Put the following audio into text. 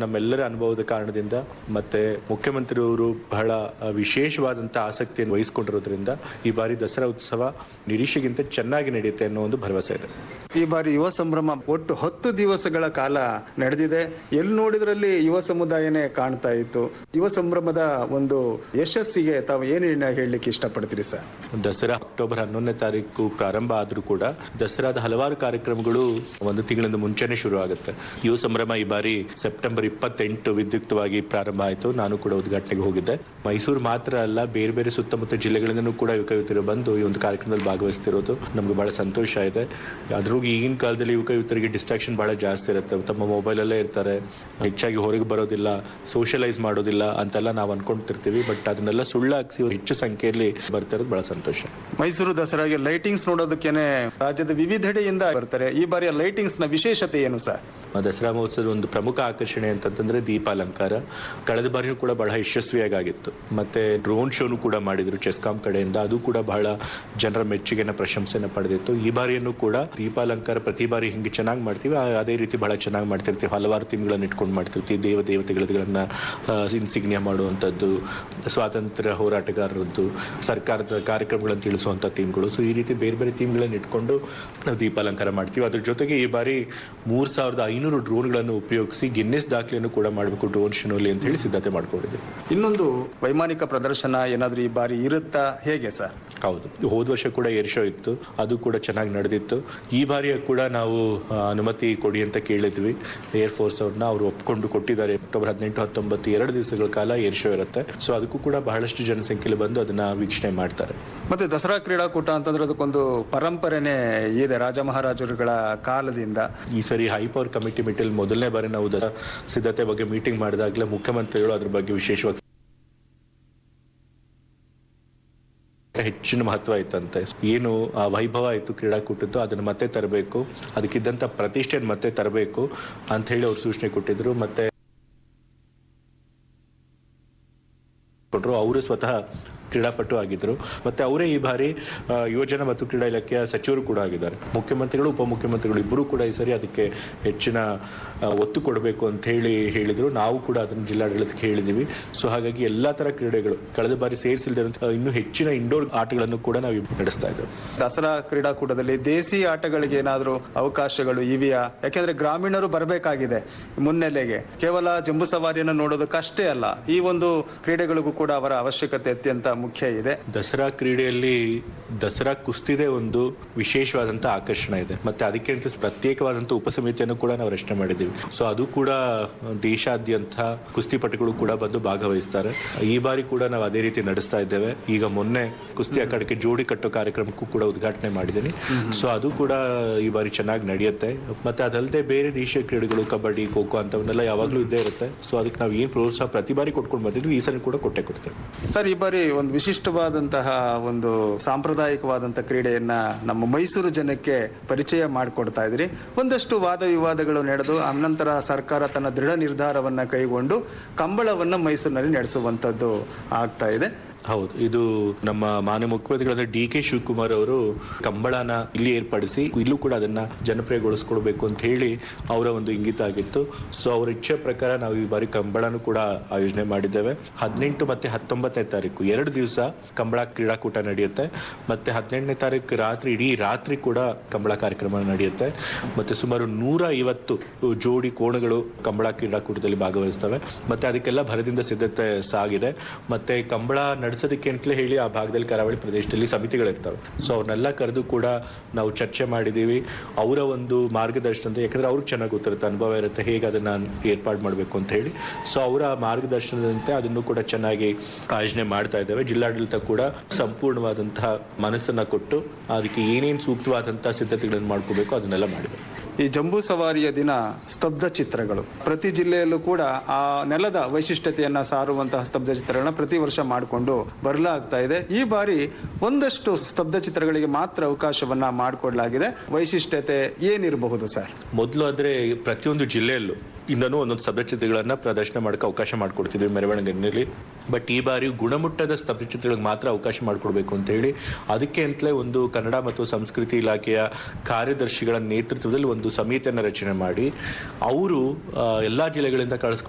ನಮ್ಮೆಲ್ಲರ ಅನುಭವದ ಕಾರಣದಿಂದ ಮತ್ತೆ ಮುಖ್ಯಮಂತ್ರಿಯವರು ಬಹಳ ಆ, ವಿಶೇಷವಾದಂತಹ ಆಸಕ್ತಿಯನ್ನು ವಹಿಸಿಕೊಂಡಿರೋದ್ರಿಂದ ಈ ಬಾರಿ ದಸರಾ ಉತ್ಸವ ನಿರೀಕ್ಷೆಗಿಂತ ಚೆನ್ನಾಗಿ ನಡೆಯುತ್ತೆ ಅನ್ನೋ ಒಂದು ಭರವಸೆ ಇದೆ ಈ ಬಾರಿ ಯುವ ಸಂಭ್ರಮ ಒಟ್ಟು ಹತ್ತು ದಿವಸಗಳ ಕಾಲ ನಡೆದಿದೆ ಎಲ್ಲಿ ನೋಡಿದ್ರಲ್ಲಿ ಯುವ ಸಮುದಾಯನೇ ಕಾಣ್ತಾ ಇತ್ತು ಯುವ ಸಂಭ್ರಮದ ಒಂದು ಯಶಸ್ಸಿಗೆ ತಾವು ಏನೇನು ಹೇಳಲಿಕ್ಕೆ ಇಷ್ಟಪಡ್ತೀರಿ ಸರ್ ದಸರಾ ಅಕ್ಟೋಬರ್ ಹನ್ನೊಂದನೇ ತಾರೀಕು ಪ್ರಾರಂಭ ಆದ್ರೂ ಕೂಡ ದಸರಾದ ಹಲವಾರು ಕಾರ್ಯಕ್ರಮಗಳು ಒಂದು ತಿಂಗಳಿಂದ ಮುಂಚೆನೆ ಶುರು ಆಗುತ್ತೆ ಯುವ ಸಂಭ್ರಮ ಈ ಬಾರಿ ಸೆಪ್ಟೆಂಬರ್ ಇಪ್ಪತ್ತೆಂಟು ವಿದ್ಯುಕ್ತವಾಗಿ ಪ್ರಾರಂಭ ಆಯಿತು ನಾನು ಕೂಡ ಉದ್ಘಾಟನೆಗೆ ಹೋಗಿದ್ದೆ ಮೈಸೂರು ಮಾತ್ರ ಅಲ್ಲ ಬೇರೆ ಬೇರೆ ಸುತ್ತಮುತ್ತ ಜಿಲ್ಲೆಗಳಿಂದನೂ ಕೂಡ ಯುವಕ ಯುವತಿಯರು ಬಂದು ಈ ಒಂದು ಕಾರ್ಯಕ್ರಮದಲ್ಲಿ ಭಾಗವಹಿಸ್ತಿರೋದು ನಮ್ಗೆ ಬಹಳ ಸಂತೋಷ ಇದೆ ಅದ್ರೂ ಈಗಿನ ಕಾಲದಲ್ಲಿ ಯುವಕ ಯುವತರಿಗೆ ಡಿಸ್ಟ್ರಾಕ್ಷನ್ ಬಹಳ ಜಾಸ್ತಿ ಇರುತ್ತೆ ತಮ್ಮ ಮೊಬೈಲ್ ಅಲ್ಲೇ ಇರ್ತಾರೆ ಹೆಚ್ಚಾಗಿ ಹೊರಗೆ ಬರೋದಿಲ್ಲ ಸೋಷಿಯಲೈಸ್ ಮಾಡೋದಿಲ್ಲ ಅಂತೆಲ್ಲ ನಾವು ಅನ್ಕೊಂತಿರ್ತೀವಿ ಬಟ್ ಅದನ್ನೆಲ್ಲ ಸುಳ್ಳಾಗಿಸಿ ಹೆಚ್ಚು ಸಂಖ್ಯೆಯಲ್ಲಿ ಬರ್ತಾ ಇರೋದು ಬಹಳ ಸಂತೋಷ ಮೈಸೂರು ದಸರಾಗೆ ಲೈಟಿಂಗ್ಸ್ ನೋಡೋದಕ್ಕೇನೆ ರಾಜ್ಯದ ವಿವಿಧೆಡೆಯಿಂದ ಬರ್ತಾರೆ ಈ ಬಾರಿಯ ಲೈಟಿಂಗ್ಸ್ ನ ವಿಶೇಷತೆ ಏನು ಸರ್ ಆ ದಸರಾ ಮಹೋತ್ಸವದ ಒಂದು ಪ್ರಮುಖ ಆಕರ್ಷಣೆ ಅಂತಂತಂದ್ರೆ ದೀಪಾಲಂಕಾರ ಕಳೆದ ಬಾರಿಯೂ ಕೂಡ ಬಹಳ ಯಶಸ್ವಿಯಾಗಿ ಆಗಿತ್ತು ಮತ್ತೆ ಡ್ರೋನ್ ಶೋನು ಕೂಡ ಮಾಡಿದ್ರು ಚೆಸ್ಕಾಂ ಕಡೆಯಿಂದ ಅದು ಕೂಡ ಬಹಳ ಜನರ ಮೆಚ್ಚುಗೆನ ಪ್ರಶಂಸೆನ ಪಡೆದಿತ್ತು ಈ ಬಾರಿಯನ್ನು ಕೂಡ ದೀಪಾಲಂಕಾರ ಪ್ರತಿ ಬಾರಿ ಹಿಂಗೆ ಚೆನ್ನಾಗಿ ಮಾಡ್ತೀವಿ ಆ- ಅದೇ ರೀತಿ ಬಹಳ ಚೆನ್ನಾಗಿ ಮಾಡ್ತಿರ್ತೀವಿ ಹಲವಾರು ಥೀಮ್ಗಳನ್ನ ಇಟ್ಕೊಂಡು ಮಾಡ್ತಿರ್ತೀವಿ ದೇವ ದೇವತೆಗಳನ್ನ ಇನ್ಸಿಗ್ನಿಯ ಮಾಡುವಂಥದ್ದು ಸ್ವಾತಂತ್ರ್ಯ ಹೋರಾಟಗಾರರದ್ದು ಸರ್ಕಾರದ ಕಾರ್ಯಕ್ರಮಗಳನ್ನು ತಿಳಿಸುವಂಥ ಥೀಮ್ಗಳು ಸೊ ಈ ರೀತಿ ಬೇರೆ ಬೇರೆ ಥೀಮ್ಗಳನ್ನ ಇಟ್ಕೊಂಡು ನಾವು ದೀಪಾಲಂಕಾರ ಮಾಡ್ತೀವಿ ಅದ್ರ ಜೊತೆಗೆ ಈ ಬಾರಿ ಮೂರ್ ಸಾವಿರದ ಐನೂರು ಡ್ರೋನ್ಗಳನ್ನು ಉಪಯೋಗಿಸಿ ಗಿನ್ನೆಸ್ ದಾಖಲೆಯನ್ನು ಕೂಡ ಮಾಡಬೇಕು ಡ್ರೋನ್ ಶೋನಲ್ಲಿ ಅಂತ ಹೇಳಿ ಸಿದ್ಧತೆ ಮಾಡ್ಕೊಂಡಿದ್ದೀವಿ ಇನ್ನೊಂದು ವೈಮಾನಿಕ ಪ್ರದರ್ಶನ ಏನಾದ್ರೂ ಈ ಬಾರಿ ಇರುತ್ತಾ ಹೇಗೆ ಸರ್ ಹೌದು ಹೋದ ವರ್ಷ ಕೂಡ ಏರ್ ಶೋ ಇತ್ತು ಅದು ಕೂಡ ಚೆನ್ನಾಗಿ ನಡೆದಿತ್ತು ಈ ಬಾರಿ ಕೂಡ ನಾವು ಆ, ಅನುಮತಿ ಕೊಡಿ ಅಂತ ಕೇಳಿದ್ವಿ ಏರ್ ಫೋರ್ಸ್ ಅವ್ರನ್ನ ಅವರು ಒಪ್ಕೊಂಡು ಕೊಟ್ಟಿದ್ದಾರೆ ಅಕ್ಟೋಬರ್ ಹದಿನೆಂಟು ಹತ್ತೊಂಬತ್ತು ಎರಡು ದಿವಸಗಳ ಕಾಲ ಏರ್ ಶೋ ಇರುತ್ತೆ ಸೊ ಅದಕ್ಕೂ ಕೂಡ ಬಹಳಷ್ಟು ಜನಸಂಖ್ಯೆಯಲ್ಲಿ ಬಂದು ಅದನ್ನ ವೀಕ್ಷಣೆ ಮಾಡ್ತಾರೆ ಮತ್ತೆ ದಸರಾ ಕ್ರೀಡಾಕೂಟ ಅಂತಂದ್ರೆ ಅದಕ್ಕೊಂದು ಪರಂಪರೆನೇ ಇದೆ ರಾಜ ಮಹಾರಾಜರುಗಳ ಕಾಲದಿಂದ ಈ ಸರಿ ಹೈ ಪವರ್ ಕಮಿಟಿ ಮೀಟಲ್ಲಿ ಮೊದಲನೇ ಬಾರಿ ನಾವು ದಸರಾ ಸಿದ್ಧತೆ ಬಗ್ಗೆ ಮೀಟಿಂಗ್ ಮಾಡಿದಾಗಲೇ ಮುಖ್ಯಮಂತ್ರಿಗಳು ಅದ್ರ ಬಗ್ಗೆ ವಿಶೇಷವಾಗಿ ಹೆಚ್ಚಿನ ಮಹತ್ವ ಇತ್ತಂತೆ ಏನು ಆ ವೈಭವ ಇತ್ತು ಕ್ರೀಡಾಕೂಟದ್ದು ಅದನ್ನ ಮತ್ತೆ ತರಬೇಕು ಅದಕ್ಕಿದ್ದಂತ ಪ್ರತಿಷ್ಠೆಯನ್ನು ಮತ್ತೆ ತರಬೇಕು ಅಂತ ಹೇಳಿ ಅವ್ರು ಸೂಚನೆ ಕೊಟ್ಟಿದ್ರು ಮತ್ತೆ ಕೊಟ್ರು ಅವರು ಸ್ವತಃ ಕ್ರೀಡಾಪಟು ಆಗಿದ್ರು ಮತ್ತೆ ಅವರೇ ಈ ಬಾರಿ ಆ, ಯುವಜನ ಮತ್ತು ಕ್ರೀಡಾ ಇಲಾಖೆಯ ಸಚಿವರು ಕೂಡ ಆಗಿದ್ದಾರೆ ಮುಖ್ಯಮಂತ್ರಿಗಳು ಉಪಮುಖ್ಯಮಂತ್ರಿಗಳು ಇಬ್ಬರು ಕೂಡ ಈ ಸರಿ ಅದಕ್ಕೆ ಹೆಚ್ಚಿನ ಆ, ಒತ್ತು ಕೊಡಬೇಕು ಅಂತ ಹೇಳಿ ಹೇಳಿದ್ರು ನಾವು ಕೂಡ ಅದನ್ನು ಜಿಲ್ಲಾಡಳಿತಕ್ಕೆ ಹೇಳಿದೀವಿ ಸೊ ಹಾಗಾಗಿ ಎಲ್ಲಾ ತರ ಕ್ರೀಡೆಗಳು ಕಳೆದ ಬಾರಿ ಸೇರಿಸಿಲ್ದೇ ಇನ್ನೂ ಹೆಚ್ಚಿನ ಇಂಡೋರ್ ಆಟಗಳನ್ನು ಕೂಡ ನಾವು ನಡೆಸ್ತಾ ಇದ್ದೇವೆ ದಸರಾ ಕ್ರೀಡಾಕೂಟದಲ್ಲಿ ದೇಸಿ ಆಟಗಳಿಗೆ ಏನಾದ್ರೂ ಅವಕಾಶಗಳು ಇವೆಯಾ ಯಾಕೆಂದ್ರೆ ಗ್ರಾಮೀಣರು ಬರಬೇಕಾಗಿದೆ ಮುನ್ನೆಲೆಗೆ ಕೇವಲ ಜಂಬೂ ಸವಾರಿಯನ್ನು ನೋಡೋದಕ್ಕಷ್ಟೇ ಅಲ್ಲ ಈ ಒಂದು ಕ್ರೀಡೆಗಳಿಗೂ ಕೂಡ ಅವರ ಅವಶ್ಯಕತೆ ಅತ್ಯಂತ ಮುಖ್ಯ ಇದೆ ದಸರಾ ಕ್ರೀಡೆಯಲ್ಲಿ ದಸರಾ ಕುಸ್ತಿದೆ ಒಂದು ವಿಶೇಷವಾದಂತಹ ಆಕರ್ಷಣೆ ಇದೆ ಮತ್ತೆ ಅದಕ್ಕೆ ಅಂತ ಪ್ರತ್ಯೇಕವಾದಂತ ಉಪಸಮಿತಿಯನ್ನು ಕೂಡ ನಾವು ರಚನೆ ಮಾಡಿದ್ದೀವಿ ಸೊ ಅದು ಕೂಡ ದೇಶಾದ್ಯಂತ ಕುಸ್ತಿಪಟುಗಳು ಕೂಡ ಬಂದು ಭಾಗವಹಿಸ್ತಾರೆ ಈ ಬಾರಿ ಕೂಡ ನಾವು ಅದೇ ರೀತಿ ನಡೆಸ್ತಾ ಇದ್ದೇವೆ ಈಗ ಮೊನ್ನೆ ಕುಸ್ತಿ ಅಖಾಡಕ್ಕೆ ಜೋಡಿ ಕಟ್ಟೋ ಕಾರ್ಯಕ್ರಮಕ್ಕೂ ಕೂಡ ಉದ್ಘಾಟನೆ ಮಾಡಿದ್ದೀನಿ ಸೊ ಅದು ಕೂಡ ಈ ಬಾರಿ ಚೆನ್ನಾಗಿ ನಡೆಯುತ್ತೆ ಮತ್ತೆ ಅದಲ್ಲದೆ ಬೇರೆ ದೇಶೀಯ ಕ್ರೀಡೆಗಳು ಕಬಡ್ಡಿ ಖೋ ಖೋ ಅಂತವನ್ನೆಲ್ಲ ಯಾವಾಗಲೂ ಇದ್ದೇ ಇರುತ್ತೆ ಸೊ ಅದಕ್ಕೆ ನಾವು ಏನ್ ಪ್ರೋತ್ಸಾಹ ಪ್ರತಿ ಬಾರಿ ಕೊಟ್ಕೊಂಡು ಬಂದಿದ್ವಿ ಈ ಸರಿ ಕೂಡ ಕೊಟ್ಟೆ ಕೊಡ್ತೇವೆ ಸರ್ ಈ ಬಾರಿ ಒಂದು ವಿಶಿಷ್ಟವಾದಂತಹ ಒಂದು ಸಾಂಪ್ರದಾಯಿಕವಾದಂತಹ ಕ್ರೀಡೆಯನ್ನ ನಮ್ಮ ಮೈಸೂರು ಜನಕ್ಕೆ ಪರಿಚಯ ಮಾಡಿಕೊಡ್ತಾ ಇದ್ರಿ ಒಂದಷ್ಟು ವಾದ ವಿವಾದಗಳು ನಡೆದು ಅನಂತರ ಸರ್ಕಾರ ತನ್ನ ದೃಢ ನಿರ್ಧಾರವನ್ನ ಕೈಗೊಂಡು ಕಂಬಳವನ್ನ ಮೈಸೂರಿನಲ್ಲಿ ನಡೆಸುವಂತದ್ದು ಆಗ್ತಾ ಇದೆ ಹೌದು ಇದು ನಮ್ಮ ಮಾನ್ಯ ಮುಖ್ಯಮಂತ್ರಿಗಳಾದ ಡಿ ಕೆ ಶಿವಕುಮಾರ್ ಅವರು ಕಂಬಳನ ಇಲ್ಲಿ ಏರ್ಪಡಿಸಿ ಇಲ್ಲೂ ಕೂಡ ಅದನ್ನ ಜನಪ್ರಿಯಗೊಳಿಸ್ಕೊಡ್ಬೇಕು ಅಂತ ಹೇಳಿ ಅವರ ಒಂದು ಇಂಗಿತ ಆಗಿತ್ತು ಸೊ ಅವರ ಇಚ್ಛೆ ಪ್ರಕಾರ ನಾವು ಈ ಬಾರಿ ಕಂಬಳನು ಕೂಡ ಆಯೋಜನೆ ಮಾಡಿದ್ದೇವೆ ಹದಿನೆಂಟು ಮತ್ತೆ ಹತ್ತೊಂಬತ್ತನೇ ತಾರೀಕು ಎರಡು ದಿವಸ ಕಂಬಳ ಕ್ರೀಡಾಕೂಟ ನಡೆಯುತ್ತೆ ಮತ್ತೆ ಹದಿನೆಂಟನೇ ತಾರೀಕು ರಾತ್ರಿ ಇಡೀ ರಾತ್ರಿ ಕೂಡ ಕಂಬಳ ಕಾರ್ಯಕ್ರಮ ನಡೆಯುತ್ತೆ ಮತ್ತೆ ಸುಮಾರು ನೂರ ಐವತ್ತು ಜೋಡಿ ಕೋಣಗಳು ಕಂಬಳ ಕ್ರೀಡಾಕೂಟದಲ್ಲಿ ಭಾಗವಹಿಸ್ತವೆ ಮತ್ತೆ ಅದಕ್ಕೆಲ್ಲ ಭರದಿಂದ ಸಿದ್ಧತೆ ಸಾಗಿದೆ ಮತ್ತೆ ಕಂಬಳ ನಡೆಸೋದಕ್ಕೆ ಅಂತಲೇ ಹೇಳಿ ಆ ಭಾಗದಲ್ಲಿ ಕರಾವಳಿ ಪ್ರದೇಶದಲ್ಲಿ ಸಮಿತಿಗಳಿರ್ತವೆ ಸೊ ಅವ್ರನ್ನೆಲ್ಲ ಕರೆದು ಕೂಡ ನಾವು ಚರ್ಚೆ ಮಾಡಿದೀವಿ ಅವರ ಒಂದು ಮಾರ್ಗದರ್ಶನ ಯಾಕಂದ್ರೆ ಅವ್ರಿಗೆ ಚೆನ್ನಾಗಿ ಗೊತ್ತಿರುತ್ತೆ ಅನುಭವ ಇರುತ್ತೆ ಹೇಗೆ ಅದನ್ನ ಏರ್ಪಾಡು ಮಾಡಬೇಕು ಅಂತ ಹೇಳಿ ಸೊ ಅವರ ಮಾರ್ಗದರ್ಶನದಂತೆ ಅದನ್ನು ಕೂಡ ಚೆನ್ನಾಗಿ ಆಯೋಜನೆ ಮಾಡ್ತಾ ಇದ್ದೇವೆ ಜಿಲ್ಲಾಡಳಿತ ಕೂಡ ಸಂಪೂರ್ಣವಾದಂತಹ ಮನಸ್ಸನ್ನ ಕೊಟ್ಟು ಅದಕ್ಕೆ ಏನೇನು ಸೂಕ್ತವಾದಂತಹ ಸಿದ್ಧತೆಗಳನ್ನು ಮಾಡ್ಕೋಬೇಕು ಅದನ್ನೆಲ್ಲ ಮಾಡಿದೆ ಈ ಜಂಬೂ ಸವಾರಿಯ ದಿನ ಸ್ತಬ್ಧ ಚಿತ್ರಗಳು ಪ್ರತಿ ಜಿಲ್ಲೆಯಲ್ಲೂ ಕೂಡ ಆ ನೆಲದ ವೈಶಿಷ್ಟ್ಯತೆಯನ್ನ ಸಾರುವಂತಹ ಸ್ತಬ್ಧ ಚಿತ್ರಗಳನ್ನ ಪ್ರತಿ ವರ್ಷ ಮಾಡಿಕೊಂಡು ಬರಲಾಗ್ತಾ ಇದೆ ಈ ಬಾರಿ ಒಂದಷ್ಟು ಸ್ತಬ್ಧ ಚಿತ್ರಗಳಿಗೆ ಮಾತ್ರ ಅವಕಾಶವನ್ನ ಮಾಡಿಕೊಡ್ಲಾಗಿದೆ ವೈಶಿಷ್ಟ್ಯತೆ ಏನಿರಬಹುದು ಸರ್ ಮೊದಲು ಆದ್ರೆ ಪ್ರತಿಯೊಂದು ಜಿಲ್ಲೆಯಲ್ಲೂ ಇಂದನೂ ಒಂದೊಂದು ಸ್ತಬ್ಧಚಿತ್ರಗಳನ್ನ ಪ್ರದರ್ಶನ ಮಾಡಕ್ಕೆ ಅವಕಾಶ ಮಾಡಿಕೊಡ್ತಿದ್ವಿ ಮೆರವಣಿಗೆಯಲ್ಲಿ ಬಟ್ ಈ ಬಾರಿ ಗುಣಮಟ್ಟದ ಸ್ತಬ್ಧಚಿತ್ರಗಳಿಗೆ ಮಾತ್ರ ಅವಕಾಶ ಮಾಡಿಕೊಡ್ಬೇಕು ಅಂತ ಹೇಳಿ ಅದಕ್ಕೆ ಅಂತಲೇ ಒಂದು ಕನ್ನಡ ಮತ್ತು ಸಂಸ್ಕೃತಿ ಇಲಾಖೆಯ ಕಾರ್ಯದರ್ಶಿಗಳ ನೇತೃತ್ವದಲ್ಲಿ ಒಂದು ಸಮಿತಿಯನ್ನ ರಚನೆ ಮಾಡಿ ಅವರು ಎಲ್ಲಾ ಜಿಲ್ಲೆಗಳಿಂದ ಕಳಿಸ್ಕೊಂಡು